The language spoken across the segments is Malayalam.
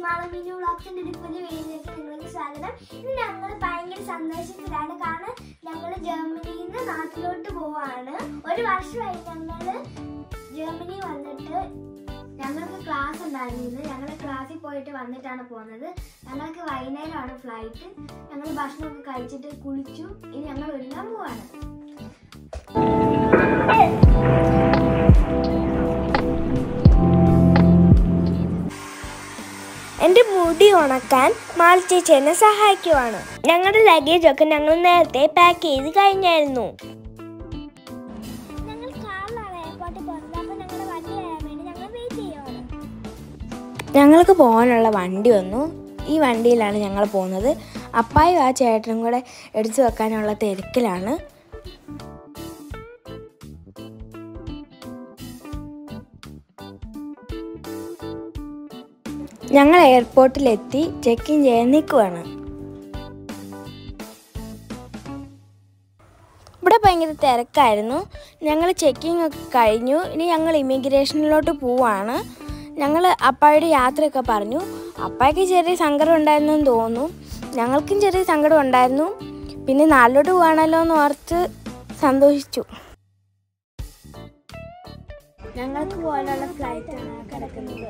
മാളമിനി വ്ളോഗ്സിന്റെ ഒരു പുതിയ വീഡിയോയിലേക്ക് നിങ്ങൾക്ക് സ്വാഗതം ഇന്ന് ഞങ്ങൾ ഭയങ്കര സന്തോഷത്തിലാണ് കാരണം ഞങ്ങൾ ജർമ്മനിയിൽ നിന്ന് നാട്ടിലോട്ട് പോവാണ് ഒരു വർഷമായി ഞങ്ങൾ ജർമ്മനി വന്നിട്ട് ഞങ്ങൾക്ക് ക്ലാസ് ഉണ്ടായിരുന്നു ഞങ്ങൾ ക്ലാസ്സിൽ പോയിട്ട് വന്നിട്ടാണ് പോകുന്നത് ഞങ്ങൾക്ക് വൈകുന്നേരമാണ് ഫ്ലൈറ്റ് ഞങ്ങൾ ഭക്ഷണമൊക്കെ കഴിച്ചിട്ട് കുളിച്ചു ഇനി ഞങ്ങൾ ഒരുങ്ങാൻ പോവാണ് എൻ്റെ മുടി ഉണക്കാൻ മാൾ ചേച്ചി എന്നെ സഹായിക്കുവാണ് ഞങ്ങളുടെ ലഗേജ് ഒക്കെ ഞങ്ങൾ നേരത്തെ പാക്ക് ചെയ്ത് കഴിഞ്ഞായിരുന്നു ഞങ്ങൾ കാറിലാണ് എയർപോർട്ടിൽ പോകുന്നത് അപ്പോൾ ഞങ്ങളുടെ വണ്ടി വരാൻ വേണ്ടി ഞങ്ങൾ വെയിറ്റ് ചെയ്യുവാണ് ഞങ്ങൾക്ക് പോകാനുള്ള വണ്ടി വന്നു ഈ വണ്ടിയിലാണ് ഞങ്ങൾ പോകുന്നത് അപ്പായും ആ ചേട്ടനും കൂടെ എടുത്തു വെക്കാനുള്ള തിരക്കിലാണ് ഞങ്ങൾ എയർപോർട്ടിലെത്തി ചെക്ക് ഇൻ ചെയ്യാൻ നിൽക്കുവാണ് ഇവിടെ ഭയങ്കര തിരക്കായിരുന്നു ഞങ്ങൾ ചെക്കിംഗ് ഒക്കെ കഴിഞ്ഞു ഇനി ഞങ്ങൾ ഇമിഗ്രേഷനിലോട്ട് പോവാണ് ഞങ്ങൾ അപ്പായുടെ യാത്രയൊക്കെ പറഞ്ഞു അപ്പായ്ക്ക് ചെറിയ സങ്കടം ഉണ്ടായിരുന്നു എന്ന് തോന്നുന്നു ഞങ്ങൾക്കും ചെറിയ സങ്കടം ഉണ്ടായിരുന്നു പിന്നെ നാട്ടിലോട്ട് പോകാണല്ലോ എന്ന് ഓർത്ത് സന്തോഷിച്ചു ഞങ്ങൾക്ക് പോകാനുള്ള ഫ്ലൈറ്റാണ് കിടക്കുന്നത്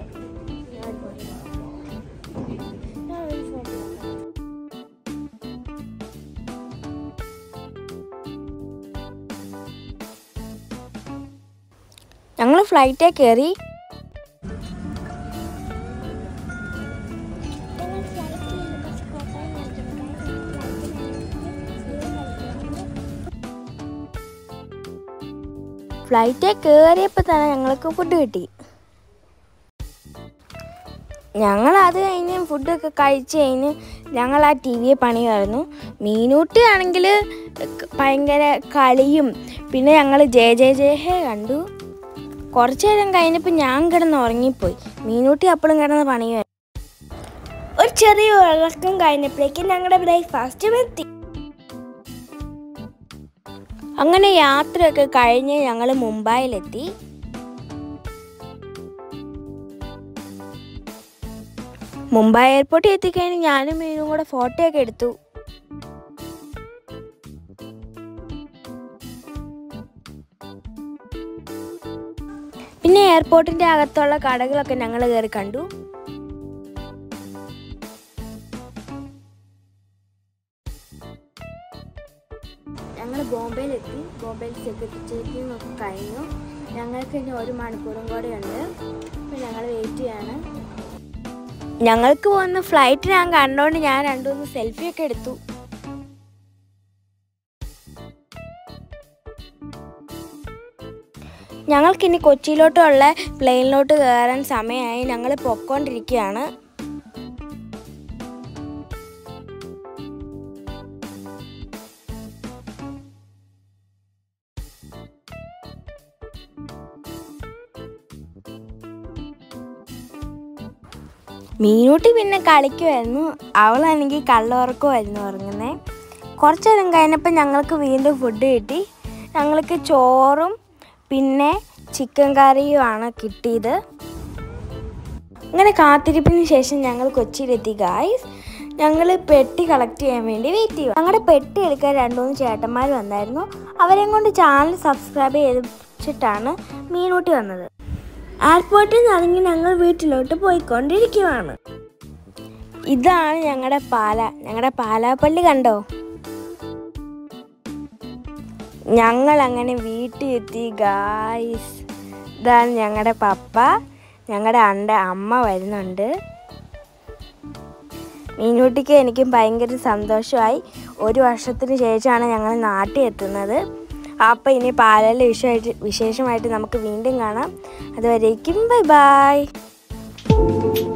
ഞങ്ങൾ ഫ്ലൈറ്റേ കയറി ഞങ്ങൾ ഫ്ലൈറ്റിൽ നിന്ന് കുറച്ച് ഫോട്ടോ ഫ്ലൈറ്റേ കയറിയപ്പോൾ തന്നെ ഞങ്ങൾക്ക് ഫുഡ് കിട്ടി ഞങ്ങൾ അത് കഴിഞ്ഞ് ഫുഡൊക്കെ കഴിച്ച് കഴിഞ്ഞ് ഞങ്ങൾ ആ ടി വിയെ പണിയായിരുന്നു മീനൂട്ടി ആണെങ്കിൽ ഭയങ്കര കളിയും പിന്നെ ഞങ്ങൾ ജയ ജയ ജയ ഹേ കണ്ടു കുറച്ച് നേരം കഴിഞ്ഞപ്പോൾ ഞാൻ കിടന്ന് ഉറങ്ങിപ്പോയി മീനൂട്ടി അപ്പോഴും കിടന്ന് പണിയായിരുന്നു ഒരു ചെറിയ ഉറക്കം കഴിഞ്ഞപ്പോഴേക്കും ഞങ്ങളുടെ ബ്രേക്ക്ഫാസ്റ്റും എത്തി അങ്ങനെ യാത്രയൊക്കെ കഴിഞ്ഞ് ഞങ്ങൾ മുംബൈയിലെത്തി മുംബൈ എയർപോർട്ടിൽ എത്തിക്കഴിഞ്ഞ് ഞാനും മീനും കൂടെ ഫോട്ടോയൊക്കെ എടുത്തു പിന്നെ എയർപോർട്ടിന്റെ അകത്തുള്ള കടകളൊക്കെ ഞങ്ങൾ കയറി കണ്ടു ഞങ്ങൾ ബോംബെയിലെത്തി ബോംബെയിൽ സെക്യൂരിറ്റി ചെക്കിംഗ് ഒക്കെ കഴിഞ്ഞു ഞങ്ങൾക്ക് ഇനി ഒരു മണിക്കൂറും കൂടെ ഉണ്ട് അപ്പോൾ ഞങ്ങൾ വെയിറ്റ് ചെയ്യാണ് ഞങ്ങൾക്ക് പോകുന്ന ഫ്ലൈറ്റ് ഞാൻ കണ്ടോണ്ട് ഞാൻ രണ്ടു മൂന്ന് സെൽഫിയൊക്കെ എടുത്തു ഞങ്ങൾക്കിനി കൊച്ചിയിലോട്ടുള്ള പ്ലെയിനിലോട്ട് കയറാൻ സമയമായി ഞങ്ങൾ പൊക്കോണ്ടിരിക്കുകയാണ് മീനൂട്ടി പിന്നെ കളിക്കുമായിരുന്നു അവളാണെങ്കിൽ കള്ളുറക്കമായിരുന്നു ഉറങ്ങുന്നത് കുറച്ച് നേരം കഴിഞ്ഞപ്പോൾ ഞങ്ങൾക്ക് വീണ്ടും ഫുഡ് കിട്ടി ഞങ്ങൾക്ക് ചോറും പിന്നെ ചിക്കൻ കറിയുമാണ് കിട്ടിയത് അങ്ങനെ കാത്തിരിപ്പിന് ശേഷം ഞങ്ങൾ കൊച്ചിയിലെത്തി ഗായ്സ് ഞങ്ങൾ പെട്ടി കളക്ട് ചെയ്യാൻ വേണ്ടി വെയിറ്റ് ചെയ്യും ഞങ്ങളുടെ പെട്ടി എടുക്കാൻ രണ്ട് മൂന്ന് ചേട്ടന്മാർ വന്നായിരുന്നു അവരെയും കൊണ്ട് ചാനൽ സബ്സ്ക്രൈബ് ചെയ്തിട്ടാണ് മീനൂട്ടി വന്നത് എയർപോർട്ടിൽ നിന്നിറങ്ങി ഞങ്ങൾ വീട്ടിലോട്ട് പോയിക്കൊണ്ടിരിക്കുവാണ് ഇതാണ് ഞങ്ങളുടെ പാല ഞങ്ങളുടെ പാലാപ്പള്ളി കണ്ടോ ഞങ്ങൾ അങ്ങനെ വീട്ടിൽ എത്തി ഗായ്സ് ഇതാണ് ഞങ്ങളുടെ പപ്പ ഞങ്ങളുടെ അണ്ട അമ്മ വരുന്നുണ്ട് മീനൂട്ടിക്ക് എനിക്കും ഭയങ്കര സന്തോഷമായി ഒരു വർഷത്തിന് ശേഷമാണ് ഞങ്ങൾ നാട്ടിൽ എത്തുന്നത് അപ്പോൾ ഇനി പാലയിലെ വിഷയമായിട്ട് വിശേഷമായിട്ട് നമുക്ക് വീണ്ടും കാണാം അതുവരേക്കും ബൈ ബൈ